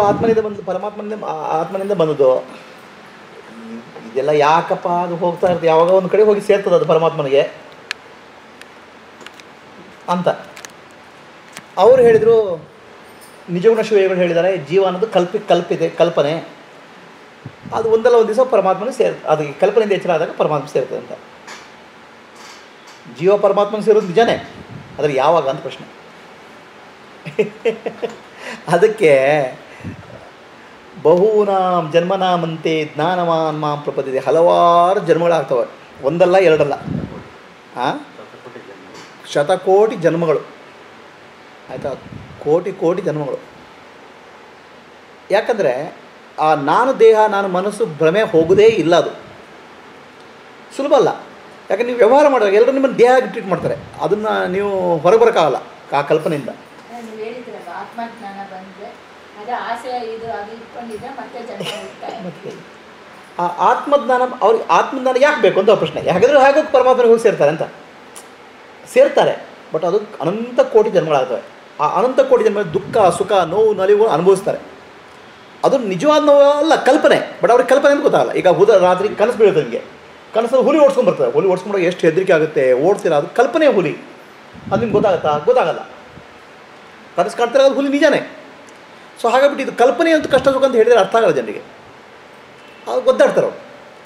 ಆತ್ಮನಿಂದ ಬಂದು ಪರಮಾತ್ಮನಿಂದ ಆ- ಆತ್ಮನಿಂದ ಬಂದದ್ದು ಇದೆಲ್ಲ ಯಾಕಪ್ಪ ಅದು ಹೋಗ್ತಾ ಇರ್ತದೆ ಯಾವಾಗ ಒಂದು ಕಡೆ ಹೋಗಿ ಸೇರ್ತದೆ ಅದು ಪರಮಾತ್ಮನಿಗೆ ಅಂತ ಅವ್ರು ಹೇಳಿದರು ನಿಜಗುಣ ಶಿವಗಳು ಹೇಳಿದ್ದಾರೆ ಜೀವ ಅನ್ನೋದು ಕಲ್ಪಿ ಕಲ್ಪಿದೆ ಕಲ್ಪನೆ ಅದು ಒಂದಲ್ಲ ಒಂದು ದಿವಸ ಪರಮಾತ್ಮನ ಸೇರ್ ಅದು ಈ ಕಲ್ಪನೆಯಿಂದ ಎಚ್ಚರ ಆದಾಗ ಪರಮಾತ್ಮ ಸೇರ್ತದೆ ಅಂತ ಜೀವ ಪರಮಾತ್ಮನ ಸೇರೋದು ನಿಜನೇ ಆದರೆ ಯಾವಾಗ ಅಂತ ಪ್ರಶ್ನೆ ಅದಕ್ಕೆ ಬಹೂನಾಂ ಜನ್ಮನಾಮಂತೆ ಜ್ಞಾನವಾನ್ ಮಾಂ ಪ್ರಪದಿದೆ ಹಲವಾರು ಜನ್ಮಗಳಾಗ್ತವೆ ಒಂದಲ್ಲ ಎರಡಲ್ಲ ಆ ಶತಕೋಟಿ ಜನ್ಮಗಳು ಆಯಿತಾ ಕೋಟಿ ಕೋಟಿ ಜನ್ಮಗಳು ಯಾಕಂದರೆ ಆ ನಾನು ದೇಹ ನಾನು ಮನಸ್ಸು ಭ್ರಮೆ ಹೋಗೋದೇ ಇಲ್ಲ ಅದು ಸುಲಭ ಅಲ್ಲ ಯಾಕಂದ್ರೆ ನೀವು ವ್ಯವಹಾರ ಮಾಡುವಾಗ ಎಲ್ಲರೂ ನಿಮ್ಮನ್ನು ದೇಹ ಟ್ರೀಟ್ ಮಾಡ್ತಾರೆ ಅದನ್ನು ನೀವು ಹೊರಗೆ ಬರೋಕ್ಕಾಗಲ್ಲ ಆ ಕಲ್ಪನೆಯಿಂದ ನೀವು ಹೇಳಿದ್ರಲ್ಲ ಆತ್ಮಜ್ಞಾನ ಬಂದ್ರೆ ಅದೇ ಆಸೆ ಇದು ಅದು ಇಟ್ಕೊಂಡಿದ್ರೆ ಮತ್ತೆ ಜನ್ಮ ಹುಡ್ತಾರೆ ಮತ್ತೆ ಆ ಆತ್ಮಜ್ಞಾನ ಅವ್ರಿಗೆ ಆತ್ಮಜ್ಞಾನ ಯಾಕೆ ಬೇಕು ಅಂತ ಅವ್ರ ಪ್ರಶ್ನೆ ಯಾಕಂದ್ರೆ ಹಾಗೆ ಪರಮಾತ್ಮನಿಗೆ ಹೋಗಿ ಸೇರ್ತಾರೆ ಅಂತ ಸೇರ್ತಾರೆ ಬಟ್ ಅದು ಅನಂತ ಕೋಟಿ ಜನ್ಮಗಳಾಗ್ತವೆ ಆ ಅನಂತ ಕೋಟಿ ಜನ್ಮ ದುಃಖ ಸುಖ ನೋವು ನಲಿವು ಅನುಭವಿಸ್ತಾರೆ ಅದು ನಿಜವಾದ ನೋವು ಅಲ್ಲ ಕಲ್ಪನೆ ಬಟ್ ಅವ್ರಿಗೆ ಕಲ್ಪನೆ ಅಂತ ಗೊತ್ತಾಗಲ್ಲ ಈಗ ಹುದ ರಾತ್ರಿ ಕನಸು ಬೀಳುತ್ತೆ ನಿಮಗೆ ಕನಸಲ್ಲಿ ಹುಲಿ ಓಡಿಸ್ಕೊಂಡು ಬರ್ತದೆ ಹುಲಿ ಓಡಿಸ್ಕೊಂಡಾಗ ಎಷ್ಟು ಹೆದರಿಕೆ ಆಗುತ್ತೆ ಓಡ್ತೀರ ಅದು ಕಲ್ಪನೆ ಹುಲಿ ಅದು ನಿಮ್ಗೆ ಗೊತ್ತಾಗುತ್ತಾ ಗೊತ್ತಾಗಲ್ಲ ಕನಸು ಕಾಣ್ತಾರೆ ಅದು ಹುಲಿ ನಿಜಾನೇ ಸೊ ಹಾಗಾಗ್ಬಿಟ್ಟು ಇದು ಕಲ್ಪನೆ ಅಂತ ಕಷ್ಟ ಸುಖ ಅಂತ ಹೇಳಿದರೆ ಅರ್ಥ ಆಗಲ್ಲ ಜನರಿಗೆ ಅದು ಒದ್ದಾಡ್ತಾರೆ ಅವರು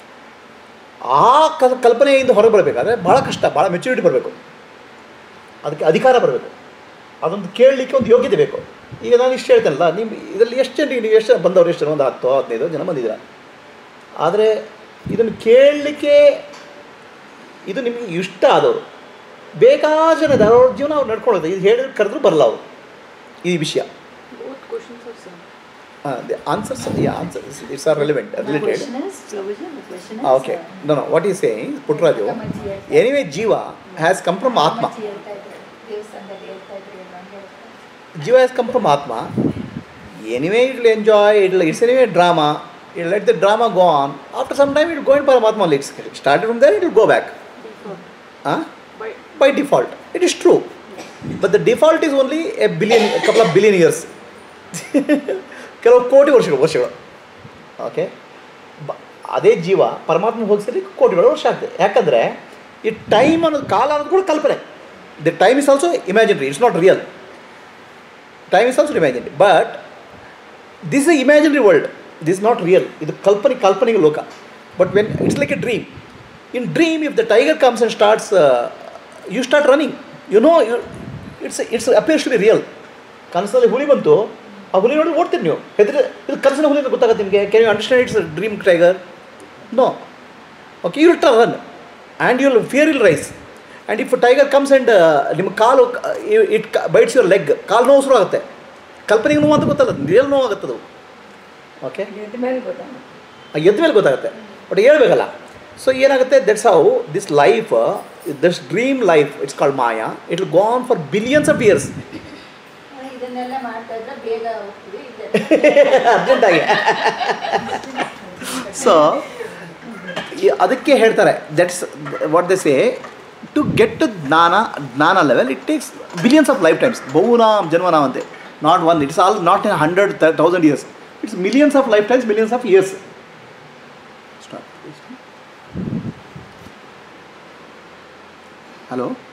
ಆ ಕಲ್ ಕಲ್ಪನೆಯಿಂದ ಹೊರಗೆ ಬರಬೇಕಾದ್ರೆ ಭಾಳ ಕಷ್ಟ ಭಾಳ ಮೆಚುರಿಟಿ ಬರಬೇಕು ಅದಕ್ಕೆ ಅಧಿಕಾರ ಬರಬೇಕು ಅದೊಂದು ಕೇಳಲಿಕ್ಕೆ ಒಂದು ಯೋಗ್ಯತೆ ಬೇಕು ಈಗ ನಾನು ಇಷ್ಟು ಹೇಳ್ತೇನಲ್ಲ ನಿಮ್ಮ ಇದರಲ್ಲಿ ಎಷ್ಟು ಜನರಿಗೆ ನೀವು ಎಷ್ಟು ಜನ ಬಂದವರು ಎಷ್ಟು ಜನ ಒಂದು ಹತ್ತು ಹದಿನೈದು ಜನ ಬಂದಿದ್ದೀರ ಆದರೆ ಇದನ್ನು ಕೇಳಲಿಕ್ಕೆ ಇದು ನಿಮಗೆ ಇಷ್ಟ ಆದವರು ಬೇಕಾದ ಜನ ಇದ್ದಾರೆ ಅವ್ರ ಜೀವನ ಅವ್ರು ನಡ್ಕೊಳ್ಳೋದು ಇದು ಹೇಳಿ ಕರೆದ್ರು ಬರಲ್ಲ ಅವರು ಈ ವಿಷಯ Both questions are same. The answers answers it's are relevant related question is, Prabhuji, the question is. Okay no no what is saying Puttaraju ಅಮ್ಮಜ್ಜಿ ಹೇಳ್ತಾ ಎನಿವೇ ಜೀವ ಹ್ಯಾಸ್ ಕಮ್ ಫ್ರಮ್ ಆತ್ಮ ಅಮ್ಮಜ್ಜಿ ಹೇಳ್ತಾ ಇದ್ರು ದೇವಸ್ಥಾನದಲ್ಲಿ ಹೇಳ್ತಾ ಇದ್ರು ಏನೋ ಹಂಗೆ ಹೇಳ್ತಾರೆ. ಜೀವ ಹ್ಯಾಸ್ ಕಮ್ ಫ್ರಮ್ ಆತ್ಮ anyway it will enjoy it it's anyway drama it let the drama go on after some time it go in ಪರಮಾತ್ಮ it's started from there it will go back Default. By, by default it is true but the default is only a billion couple of billion years ಕೆಲವು ಕೋಟಿ ವರ್ಷಗಳು ವರ್ಷಗಳು okay ಬ ಅದೇ ಜೀವ ಪರಮಾತ್ಮ ಹೋಗಿಸಿದ್ರೆ ಕೋಟಿಗಳು ವರ್ಷ ಆಗ್ತದೆ ಯಾಕಂದರೆ ಈ ಟೈಮ್ ಅನ್ನೋದು ಕಾಲ ಅನ್ನೋದು ಕೂಡ ಕಲ್ಪನೆ the time is also imaginary it's not real time is also imaginary but this a imaginary world this not real ಇದು ಕಲ್ಪನೆ ಕಾಲ್ಪನಿಕ ಲೋಕ but when it's like a dream in dream if the tiger comes and starts you start running you know you it's it's appears to be real ಕನಸಲ್ಲಿ ಹುಲಿ ಬಂತು ಆ ಹುಲಿ ನೋಡಿ ಓಡ್ತೀರಿ ನೀವು ಹೆದರಿ ಇದು ಕನಸಿನ ಹುಲಿ ಅಂತ ಗೊತ್ತಾಗುತ್ತೆ ನಿಮಗೆ can you understand it's dream tiger no okay you will run and you will fear will rise and if tiger comes and ನಿಮ್ಮ ಕಾಲು ಇಟ್ ಬೈಟ್ಸ್ ಯುವರ್ ಲೆಗ್ ಕಾಲು ನೋವು ಶುರು ಆಗುತ್ತೆ ಕಲ್ಪನೆಗೆ ನೋವು ಅಂತ ಗೊತ್ತಲ್ಲ ರಿಯಲ್ ನೋವು ಆಗುತ್ತೆ ಅದು ಓಕೆ ಎದ್ದ ಮೇಲೆ ಗೊತ್ತಾಗುತ್ತೆ ಎದ್ದ ಮೇಲೆ ಗೊತ್ತಾಗುತ್ತೆ ಬಟ್ ಹೇಳ್ಬೇಕಲ್ಲ ಸೊ ಏನಾಗುತ್ತೆ that's how this life this dream life it's called maya it will go on for billions of years ಆ, ಇದನ್ನೆಲ್ಲ ಮಾಡ್ತಾ ಇದ್ರೆ ಬೇಗ ಹೋಗ್ತೀವಿ ಇದೆಲ್ಲ ಅರ್ಜೆಂಟಾಗಿ ಸೊ ಅದಕ್ಕೆ ಹೇಳ್ತಾರೆ that's what they say to get to jnana jnana level it takes billions of lifetimes ಬಹುನಾಮ್ ಜನ್ಮನಾಮ್ ಅಂತೆ not one it's all not in hundred thousand years it's millions of lifetimes millions of years hello